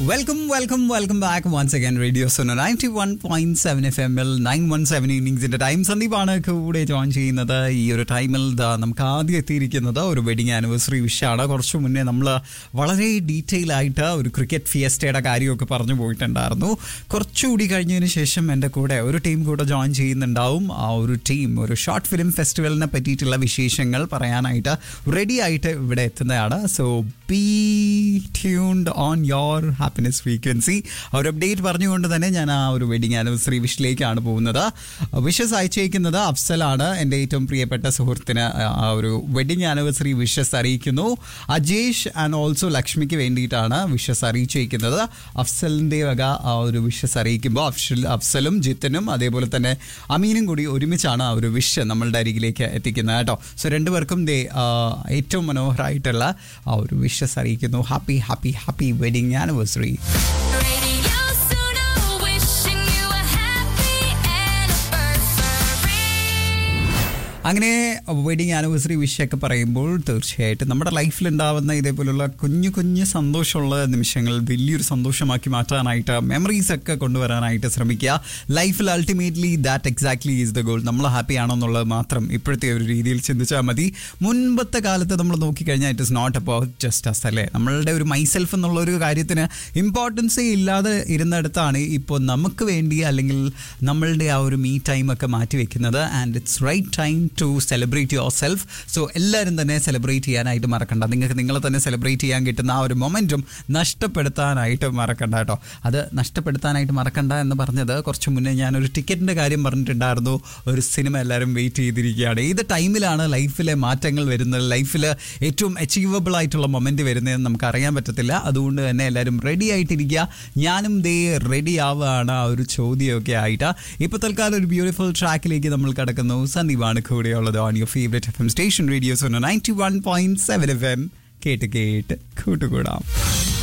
Welcome welcome welcome back once again radio Suno ninety one point seven F M L nine one seven ഇന്നിങ്സിന്റെ time സന്ദീപാണ് കൂടെ join ചെയ്യുന്നത് ഈ ഒരു ടൈമിൽ ദാ നമുക്ക് ആദ്യം എത്തിയിരിക്കുന്നത് ഒരു വെഡിങ് ആനിവേഴ്സറി വിഷാണ് കുറച്ച് മുന്നേ നമ്മൾ വളരെ ഡീറ്റെയിൽ ആയിട്ട് ഒരു ക്രിക്കറ്റ് ഫിയസ്റ്റയുടെ കാര്യമൊക്കെ പറഞ്ഞു പോയിട്ടുണ്ടായിരുന്നു കുറച്ചുകൂടി കഴിഞ്ഞതിന് ശേഷം എൻ്റെ കൂടെ ഒരു ടീം കൂടെ ജോയിൻ ചെയ്യുന്നുണ്ടാവും ആ ഒരു ടീം ഒരു ഷോർട്ട് ഫിലിം ഫെസ്റ്റിവലിനെ പറ്റിയിട്ടുള്ള വിശേഷങ്ങൾ പറയാനായിട്ട് റെഡി ആയിട്ട് ഇവിടെ എത്തുന്നതാണ് so be tuned on your happiness frequency ഒരു അപ്ഡേറ്റ് പറഞ്ഞുകൊണ്ട് തന്നെ ഞാൻ ആ ഒരു വെഡിങ് ആനിവേഴ്സറി വിഷിലേക്കാണ് പോകുന്നത് വിഷസ് അയച്ചേക്കുന്നത് അഫ്സലാണ് എൻ്റെ ഏറ്റവും പ്രിയപ്പെട്ട സുഹൃത്തിന് ആ ഒരു വെഡിങ് ആനിവേഴ്സറി വിഷസ് അറിയിക്കുന്നു അജേഷ് ആൻഡ് ഓൾസോ ലക്ഷ്മിക്ക് വേണ്ടിയിട്ടാണ് വിഷസ് അറിയിച്ചേക്കുന്നത് അഫ്സലിൻ്റെ വക ആ ഒരു വിഷസ് അറിയിക്കുമ്പോൾ അഫ്സൽ അഫ്സലും ജിത്തനും അതേപോലെ തന്നെ അമീനും കൂടി ഒരുമിച്ചാണ് ആ ഒരു വിഷ് നമ്മളുടെ അരികിലേക്ക് എത്തിക്കുന്നത് കേട്ടോ സോ രണ്ടുപേർക്കും ദേ ആ, ഏറ്റവും മനോഹരമായിട്ടുള്ള ആ ഒരു വിഷസ് അറിയിക്കുന്നു happy happy happy wedding anniversary Radio Suno, wishing you a happy anniversary. അങ്ങനെ വെഡിങ് ആനിവേഴ്സറി വിഷയൊക്കെ പറയുമ്പോൾ തീർച്ചയായിട്ടും നമ്മുടെ ലൈഫിൽ ഉണ്ടാവുന്ന ഇതേപോലുള്ള കുഞ്ഞു കുഞ്ഞു സന്തോഷമുള്ള നിമിഷങ്ങൾ വലിയൊരു സന്തോഷമാക്കി മാറ്റാനായിട്ട് മെമ്മറീസ് ഒക്കെ കൊണ്ടുവരാനായിട്ട് ശ്രമിക്കുക ലൈഫിൽ ultimately that exactly is the goal നമ്മൾ ഹാപ്പി ആണോ എന്നുള്ളത് മാത്രം ഇപ്പോഴത്തെ ഒരു രീതിയിൽ ചിന്തിച്ചാൽ മതി മുൻപത്തെ കാലത്ത് നമ്മൾ നോക്കിക്കഴിഞ്ഞാൽ it is not about just us അല്ലേ നമ്മളുടെ ഒരു മൈസെൽഫ് എന്നുള്ള ഒരു കാര്യത്തിന് ഇമ്പോർട്ടൻസേ ഇല്ലാതെ ഇരുന്നിടത്താണ് ഇപ്പോൾ നമുക്ക് വേണ്ടി അല്ലെങ്കിൽ നമ്മളുടെ ആ ഒരു മീ ടൈം ഒക്കെ മാറ്റി വെക്കുന്നത് and it's right time to celebrate yourself so എല്ലാവരും തന്നെ സെലിബ്രേറ്റ് ചെയ്യാനായിട്ട് മറക്കണ്ട നിങ്ങൾക്ക് നിങ്ങളെ തന്നെ സെലിബ്രേറ്റ് ചെയ്യാൻ കിട്ടുന്ന ആ ഒരു മൊമെൻറ്റും നഷ്ടപ്പെടുത്താനായിട്ട് മറക്കണ്ട കേട്ടോ അത് നഷ്ടപ്പെടുത്താനായിട്ട് മറക്കണ്ട എന്ന് പറഞ്ഞത് കുറച്ച് മുന്നേ ഞാൻ ഒരു ടിക്കറ്റിൻ്റെ കാര്യം പറഞ്ഞിട്ടുണ്ടായിരുന്നു ഒരു സിനിമ എല്ലാവരും വെയിറ്റ് ചെയ്തിരിക്കുകയാണ് ഏത് ടൈമിലാണ് ലൈഫിലെ മാറ്റങ്ങൾ വരുന്നത് ലൈഫിൽ ഏറ്റവും അച്ചീവബിൾ ആയിട്ടുള്ള മൊമെൻറ്റ് വരുന്നതെന്ന് നമുക്ക് അറിയാൻ പറ്റത്തില്ല അതുകൊണ്ട് തന്നെ എല്ലാവരും റെഡി ആയിട്ടിരിക്കുക ഞാനും ദേ റെഡി ആവുകയാണ് ആ ഒരു ചോദ്യമൊക്കെ ആയിട്ട് ഇപ്പോൾ തൽക്കാലം ഒരു ബ്യൂട്ടിഫുൾ ട്രാക്കിലേക്ക് നമ്മൾ കിടക്കുന്നു സന്ദീപാണ് കൂടെയുള്ളത് on your favourite F M station radios ninety one point seven F M കേട്ട് കേട്ട് കൂട്ടുകൂടാം